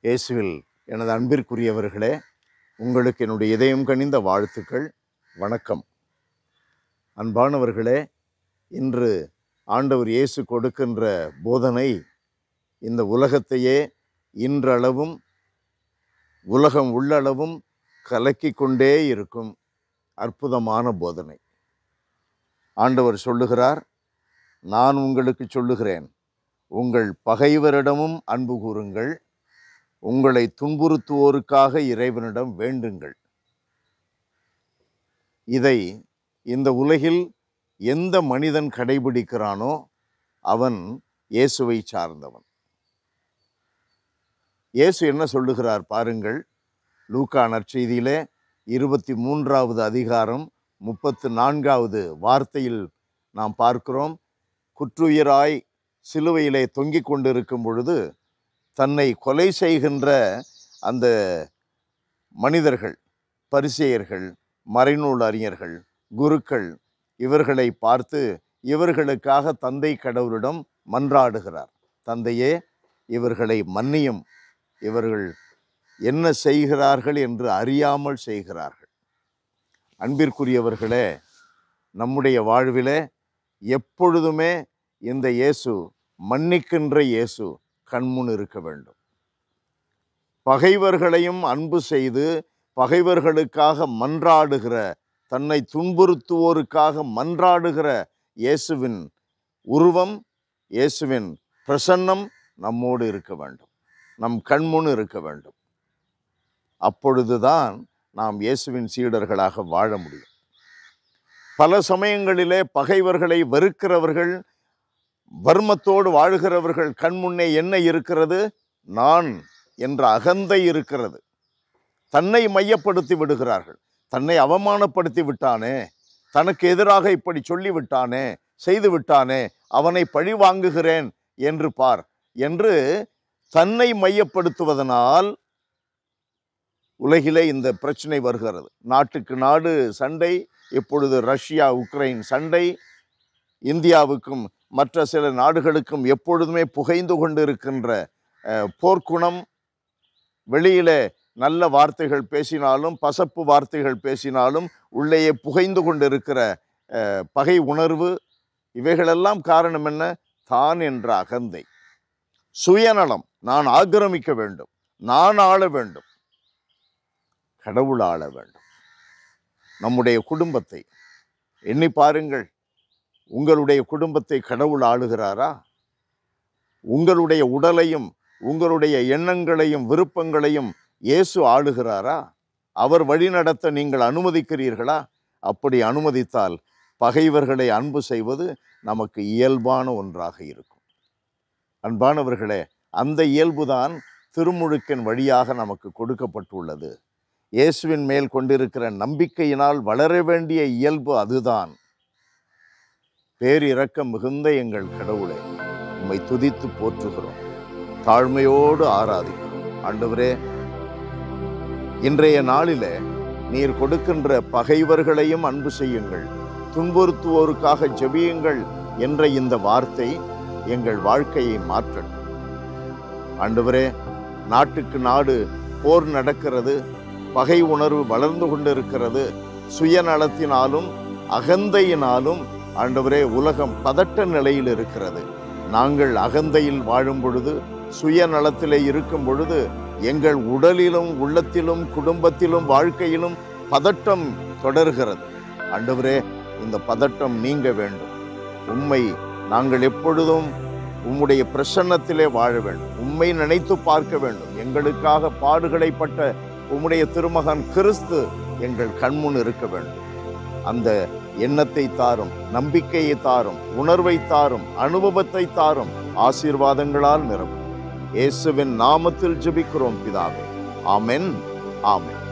இயேசுவில் எனது அன்பிற்குரியவர்களே உங்களுக்கு என்னுடைய இதயம் கனிந்த வாழ்த்துக்கள் வணக்கம் அன்பானவர்களே இன்று ஆண்டவர் இயேசு கொடுக்கின்ற போதனை இந்த உலகத்தையே இன்றளவும் உலகம் உள்ளளவும் கலக்கி கொண்டே இருக்கும் அற்புதமான போதனை ஆண்டவர் சொல்லுகிறார் நான் உங்களுக்கு சொல்லுகிறேன் உங்கள் பகைவரிடமும் அன்பு கூறுங்கள் உங்களை துன்புறுத்துவோருக்காக இறைவனிடம் வேண்டுங்கள் இதை இந்த உலகில் எந்த மனிதன் கடைபிடிக்கிறானோ அவன் இயேசுவை சார்ந்தவன் இயேசு என்ன சொல்லுகிறார் பாருங்கள் லூக்கா நற்செய்தியிலே இருபத்தி மூன்றாவது அதிகாரம் முப்பத்து நான்காவது வார்த்தையில் நாம் பார்க்கிறோம் குற்றுயிராய் சிலுவையிலே தொங்கிக் கொண்டிருக்கும் பொழுது தன்னை கொலை செய்கின்ற அந்த மனிதர்கள் பரிசேயர்கள் மறைநூல் அறிஞர்கள் குருக்கள் இவர்களை பார்த்து இவர்களுக்காக தந்தை கடவுளிடம் மன்றாடுகிறார் தந்தையே இவர்களை மன்னியும் இவர்கள் என்ன செய்கிறார்கள் என்று அறியாமல் செய்கிறார்கள் அன்பிற்குரியவர்களே நம்முடைய வாழ்விலே எப்பொழுதுமே இந்த இயேசு மன்னிக்கின்ற இயேசு கண்முன் இருக்க வேண்டும் பகைவர்களையும் அன்பு செய்து பகைவர்களுக்காக மன்றாடுகிற தன்னை துன்புறுத்துவோருக்காக மன்றாடுகிற இயேசுவின் உருவம் இயேசுவின் பிரசன்னம் நம்மோடு இருக்க வேண்டும் நம் கண்முன் இருக்க வேண்டும் அப்பொழுதுதான் நாம் இயேசுவின் சீடர்களாக வாழ முடியும் பல சமயங்களிலே பகைவர்களை வெறுக்கிறவர்கள் வர்மத்தோடு வாழுகிறவர்கள் கண்முன்னே என்ன இருக்கிறது நான் என்ற அகந்தை இருக்கிறது தன்னை மையப்படுத்தி விடுகிறார்கள் தன்னை அவமானப்படுத்தி விட்டானே தனக்கு எதிராக இப்படி சொல்லி விட்டானே செய்து விட்டானே அவனை பழி வாங்குகிறேன் என்று பார் என்று தன்னை மையப்படுத்துவதனால் உலகிலே இந்த பிரச்சனை வருகிறது நாட்டுக்கு நாடு சண்டை இப்பொழுது ரஷ்யா உக்ரைன் சண்டை இந்தியாவுக்கும் மற்ற சில நாடுகளுக்கும் எப்பொழுதுமே புகைந்து கொண்டிருக்கின்ற அஹ், போர்க்குணம் வெளியிலே நல்ல வார்த்தைகள் பேசினாலும் பசப்பு வார்த்தைகள் பேசினாலும் உள்ளேயே புகைந்து கொண்டிருக்கிற அஹ், பகை உணர்வு இவைகளெல்லாம் காரணம் என்ன தான் என்ற அகந்தை சுயநலம் நான் ஆக்கிரமிக்க வேண்டும் நான் ஆள வேண்டும் கடவுள் ஆள வேண்டும் நம்முடைய குடும்பத்தை எண்ணி பாருங்கள் உங்களுடைய குடும்பத்தை கடவுள் ஆளுகிறாரா உங்களுடைய உடலையும் உங்களுடைய எண்ணங்களையும் விருப்பங்களையும் இயேசு ஆளுகிறாரா அவர் வழிநடத்த நீங்கள் அனுமதிக்கிறீர்களா அப்படி அனுமதித்தால் பகைவர்களை அன்பு செய்வது நமக்கு இயல்பான ஒன்றாக இருக்கும் அன்பானவர்களே அந்த இயல்புதான் திருமுழுக்கின் வழியாக நமக்கு கொடுக்கப்பட்டுள்ளது இயேசுவின் மேல் கொண்டிருக்கிற நம்பிக்கையினால் வளர வேண்டிய இயல்பு அதுதான் பேரிரக்கம் மிகுந்த எங்கள் கடவுளை உம்மை துதித்து போற்றுகிறோம் தாழ்மையோடு ஆராதிக்கிறோம் ஆண்டவரே இன்றைய நாளிலே நீர் கொடுக்கின்ற பகைவர்களையும் அன்பு செய்யுங்கள் துன்புறுத்துவோருக்காக ஜெபியுங்கள் என்ற இந்த வார்த்தை எங்கள் வாழ்க்கையை மாற்றட்டும் ஆண்டவரே நாட்டுக்கு நாடு போர் நடக்கிறது பகை உணர்வு வளர்ந்து கொண்டிருக்கிறது சுயநலத்தினாலும் அகந்தையினாலும் ஆண்டவரே உலகம் பதட்ட நிலையில் இருக்கிறது நாங்கள் அகந்தையில் வாழும் பொழுது சுயநலத்திலே இருக்கும் பொழுது எங்கள் உடலிலும் உள்ளத்திலும் குடும்பத்திலும் வாழ்க்கையிலும் பதட்டம் தொடர்கிறது ஆண்டவரே இந்த பதட்டம் நீங்க வேண்டும் உம்மை நாங்கள் எப்பொழுதும் உம்முடைய பிரசன்னத்திலே வாழ வேண்டும் உம்மை நினைத்து பார்க்க வேண்டும் எங்களுக்காக பாடுகளைப்பட்ட உம்முடைய திருமகன் கிறிஸ்து எங்கள் கண்முன் இருக்க வேண்டும் அந்த எண்ணத்தை தாரும் நம்பிக்கையை தாரும் உணர்வை தாரும் அனுபவத்தை தாரும் ஆசீர்வாதங்களால் நிரப்பும் இயேசுவின் நாமத்தில் ஜெபிக்கிறோம் பிதாவே ஆமென் ஆமென்